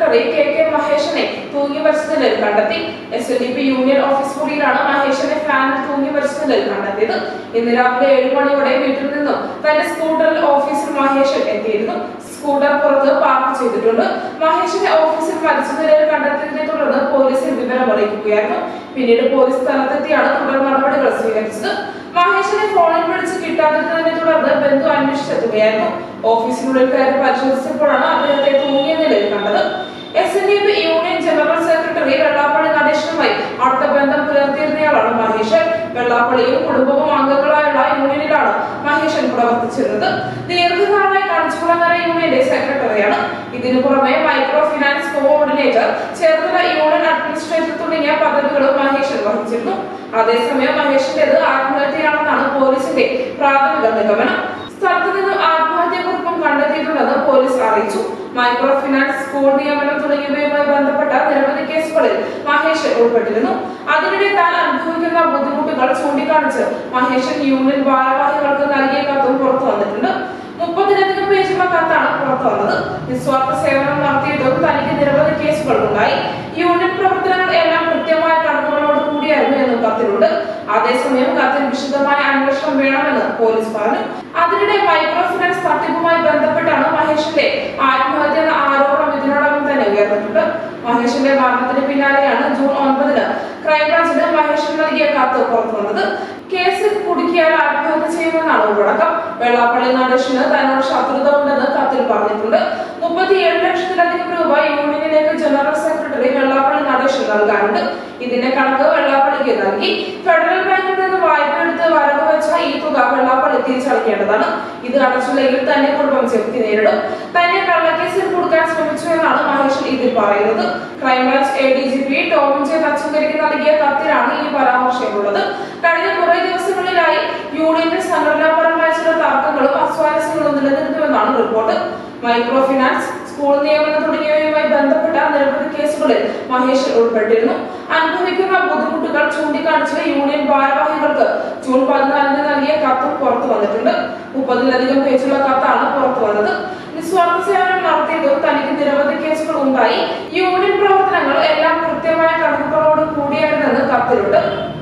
secretary K K മഹേഷിനെ തൂങ്ങി മരിച്ച നിലയിൽ കണ്ടെത്തി എസ് എൻ ഡി പി യൂണിയൻ ഓഫീസ് മുറിയിലാണ് മഹേഷിനെ ഫാനിൽ തൂങ്ങി മരിച്ച നിലയിൽ കണ്ടെത്തിയത് ഇന്ന് രാവിലെ ഏഴ് മണിയോടെ വീട്ടിൽ നിന്നും തന്റെ സ്കൂട്ടറിൽ ഓഫീസിൽ മഹേഷൻ എത്തിയിരുന്നു സ്കൂട്ടർ പുറത്ത് പാർക്ക് ചെയ്തിട്ടുണ്ട് മഹേഷിനെ ഓഫീസിൽ മരിച്ച നിലയിൽ കണ്ടെത്തിയതിനെ തുടർന്ന് പോലീസിൽ വിവരം അറിയിക്കുകയായിരുന്നു പിന്നീട് പോലീസ് സ്ഥലത്തെത്തിയാണ് തുടർ നടപടികൾ സ്വീകരിച്ചത് മഹേഷിനെ ഫോണിൽ വിളിച്ച് കിട്ടാതിരുന്നതിനെ തുടർന്ന് ബന്ധു അന്വേഷിച്ചെത്തുകയായിരുന്നു ഓഫീസിനുള്ളിൽ കയറി പരിശോധിച്ചപ്പോഴാണ് അദ്ദേഹത്തെ തൂങ്ങിയ നിലയിൽ കണ്ടത് S N D P union general secretary Vellappally നടേശനുമായി അടുത്ത ബന്ധം പുലർത്തിയിരുന്നയാളാണ് മഹേഷൻ വെള്ളാപ്പള്ളിയും കുടുംബവും അംഗങ്ങളായുള്ള യൂണിയനിലാണ് മഹേഷൻ പ്രവർത്തിച്ചിരുന്നത് ദീർഘകാലമായി കണിച്ചുകുളങ്ങര യൂണിയന്റെ സെക്രട്ടറിയാണ് ഇതിനു പുറമെ micro finance coordinator Cherthala union administrator തുടങ്ങിയ പദവികളും മഹേഷൻ വഹിച്ചിരുന്നു അതേസമയം മഹേഷിന്റേത് ആത്മഹത്യയാണെന്നാണ് പോലീസിന്റെ പ്രാഥമിക നിഗമനം സ്ഥലത്ത് നിന്ന് ആത്മഹത്യക്കുറിപ്പും കണ്ടെത്തിയിട്ടുണ്ടെന്ന് പോലീസ് അറിയിച്ചു മൈക്രോ ഫിനാൻസ് സ്കൂൾ നിയമനം തുടങ്ങിയവയുമായി ബന്ധപ്പെട്ട നിരവധി കേസുകളിൽ മഹേഷ് ഉൾപ്പെട്ടിരുന്നു അതിനിടെ താൻ അനുഭവിക്കുന്ന ബുദ്ധിമുട്ടുകൾ ചൂണ്ടിക്കാണിച്ച് മഹേഷൻ യൂണിയൻ ഭാരവാഹികൾക്ക് നൽകിയ കത്തും പുറത്തു വന്നിട്ടുണ്ട് മുപ്പതിലധികം പേജുള്ള കത്താണ് പുറത്തു വന്നത് നിസ്വാർത്ഥ സേവനം നടത്തിയിട്ടും തനിക്ക് നിരവധി കേസുകൾ ഉണ്ടായി യൂണിയൻ പ്രവർത്തനങ്ങൾ എല്ലാം കൃത്യമായ കണക്കുകളോട് കൂടിയായിരുന്നു എന്നും കത്തിലുണ്ട് അതേസമയം കത്തിൽ വിശദമായ അന്വേഷണം വേണമെന്ന് പോലീസ് പറഞ്ഞു അതിനിടെ മൈക്രോ ഫിനാൻസ് തട്ടിപ്പുമായി ബന്ധപ്പെട്ടാണ് മഹേഷിന്റെ ആത്മഹത്യ എന്ന ആരോപണം ഇതിനോടകം തന്നെ ഉയർന്നിട്ടുണ്ട് മഹേഷിന്റെ മരണത്തിന് പിന്നാലെയാണ് ജൂൺ ഒൻപതിന് ക്രൈംബ്രാഞ്ചിന് മഹേഷിന് നൽകിയ കത്ത് പുറത്തു വന്നത് കേസിൽ കുടുക്കിയാൽ ആത്മഹത്യ ചെയ്യുമെന്നാണ് ഉള്ളടക്കം വെള്ളാപ്പള്ളി നടേശന് തന്നോട് ശത്രുത ഉണ്ടെന്ന് കത്തിൽ പറഞ്ഞിട്ടുണ്ട് മുപ്പത്തിയേഴ് ലക്ഷത്തിലധികം രൂപ യൂണിയനിലേക്ക് ജനറൽ സെക്രട്ടറി വെള്ളാപ്പള്ളി നടേശൻ നൽകാനുണ്ട് ഇതിന്റെ കണക്ക് വെള്ളാപ്പള്ളിക്ക് നൽകി ഫെഡറൽ ബാങ്കിൽ നിന്ന് വായ്പ എടുത്ത് വരവ് വെച്ച ഈ തുക വെള്ളാപ്പള്ളി തിരിച്ചടക്കേണ്ടതാണ് ഇത് അടച്ചില്ലെങ്കിൽ തന്നെ കുടുംബം ചെറുത്തി നേരിടും തന്നെ കള്ളക്കേസിൽ കൊടുക്കാൻ ശ്രമിച്ചു എന്നാണ് മഹേഷൻ ഇതിൽ പറയുന്നത് crime branch A D G P Tomin J തച്ചങ്കരിക്ക് നൽകിയ കത്തിലാണ് ഈ പരാമർശമുള്ളത് കഴിഞ്ഞ കുറെ ദിവസങ്ങളിലായി യൂണിയന്റെ സംഘടനാപരമായ ചില തർക്കങ്ങളും അസ്വാരസ്യങ്ങളും നിലനിൽക്കുമെന്നാണ് റിപ്പോർട്ട് മൈക്രോ ഫിനാൻസ് സ്കൂൾ നിയമനം തുടങ്ങിയവയുമായി ബന്ധപ്പെട്ട നിരവധി കേസുകളിൽ മഹേഷ് ഉൾപ്പെട്ടിരുന്നു അനുഭവിക്കുന്ന ബുദ്ധിമുട്ടുകൾ ചൂണ്ടിക്കാണിച്ച് യൂണിയൻ ഭാരവാഹികൾക്ക് ജൂൺ പതിനാലിന് നൽകിയ കത്തും പുറത്തു വന്നിട്ടുണ്ട് മുപ്പതിലധികം പേജുള്ള കത്താണ് പുറത്തു വന്നത് നിസ്വാർത്ഥ സേവനം നടത്തിയതും തനിക്ക് നിരവധി കേസുകൾ ഉണ്ടായി യൂണിയൻ പ്രവർത്തനങ്ങൾ എല്ലാം കൃത്യമായ കണക്കുകളോട് കൂടിയായിരുന്നെന്ന് കത്തിലുണ്ട്